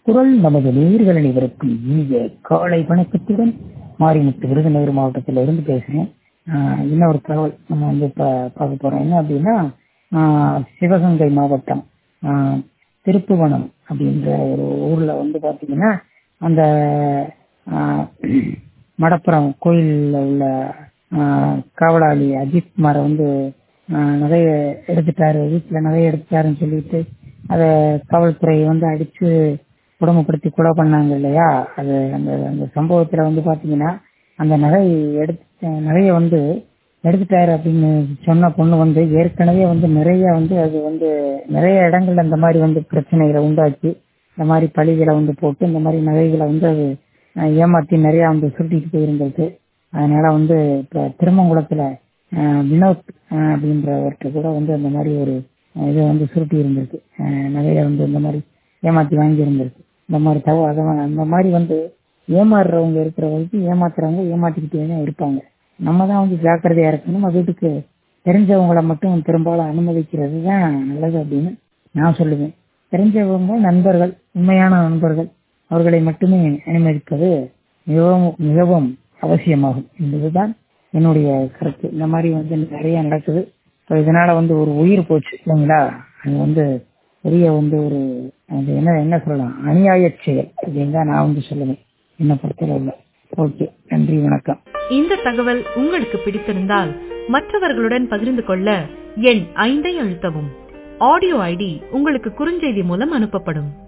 குரல் நமது நேர்கள் அனைவருக்கும் இனிய காலை வணக்கத்துடன் மாரிமுத்து விருதுநகர் மாவட்டத்தில் இருந்து பேசுகிறேன் ஆஹ் இன்னொரு தகவல் நம்ம வந்து இப்போ பார்க்க போகிறோம் என்ன அப்படின்னா ஆஹ் சிவகங்கை மாவட்டம் ஆஹ் திருப்புவனம் அப்படின்ற ஒரு ஊரில் வந்து பார்த்தீங்கன்னா அந்த ஆஹ் மடப்புறம் கோயிலில் உள்ள ஆஹ் காவலாளி அஜித் குமாரை வந்து ஆஹ் நகையை எடுத்துட்டாரு வீட்டில் நகையை எடுத்துட்டாருன்னு சொல்லிட்டு அதை காவல்துறை வந்து அடித்து குடும்பப்படுத்தி கொலை பண்ணாங்க இல்லையா அது அந்த அந்த சம்பவத்தில் வந்து பார்த்தீங்கன்னா அந்த நகை எடுத்து நகையை வந்து எடுத்துட்டாரு அப்படின்னு சொன்ன பொண்ணு வந்து ஏற்கனவே வந்து நிறைய வந்து அது வந்து நிறைய இடங்கள்ல இந்த மாதிரி வந்து பிரச்சனைகளை உண்டாக்கி இந்த மாதிரி பழிகளை வந்து போட்டு இந்த மாதிரி நகைகளை வந்து அது அஹ், ஏமாத்தி நிறைய வந்து சுருட்டிட்டு போயிருந்திருக்கு அதனால வந்து இப்போ திருமங்குளத்துல அஹ், வினோத் அஹ், அப்படின்றவர்கிட்ட கூட வந்து அந்த மாதிரி ஒரு அஹ், இதை வந்து சுருட்டி இருந்திருக்கு அஹ், நகையை வந்து இந்த மாதிரி ஏமாத்தி வாங்கி இருந்திருக்கு இந்த மாதிரி தவ அத- அந்த மாதிரி வந்து ஏமாறுறவங்க இருக்கிற வரைக்கும் ஏமாத்துறவங்க ஏமாத்திக்கிட்டே தான் இருப்பாங்க நம்ம தான் வந்து ஜாக்கிரதையா இருக்கணும் நம்ம வீட்டுக்கு தெரிஞ்சவங்கள மட்டும் பெரும்பாலும் அனுமதிக்கிறது தான் நல்லது அப்படின்னு நான் சொல்லுவேன் தெரிஞ்சவங்க நண்பர்கள் உண்மையான நண்பர்கள் அவர்களை மட்டுமே அனுமதிப்பது மிகவும் மிகவும் அவசியமாகும் என்பதுதான் என்னுடைய கருத்து இந்த மாதிரி வந்து நிறைய நடக்குது இப்போ இதனால வந்து ஒரு உயிர் போச்சு இல்லைங்களா அது வந்து பெரிய வந்து ஒரு அது என்ன என்ன சொல்லலாம் அநியாய செயல் அப்படின்னு தான் நான் வந்து சொல்லுவேன் என்ன பொறுத்தளவுல ஓகே நன்றி வணக்கம் இந்த தகவல் உங்களுக்கு பிடித்திருந்தால் மற்றவர்களுடன் பகிர்ந்து கொள்ள எண் ஐந்தை அழுத்தவும் ஆடியோ ஐடி உங்களுக்கு குறுஞ்செய்தி மூலம் அனுப்பப்படும்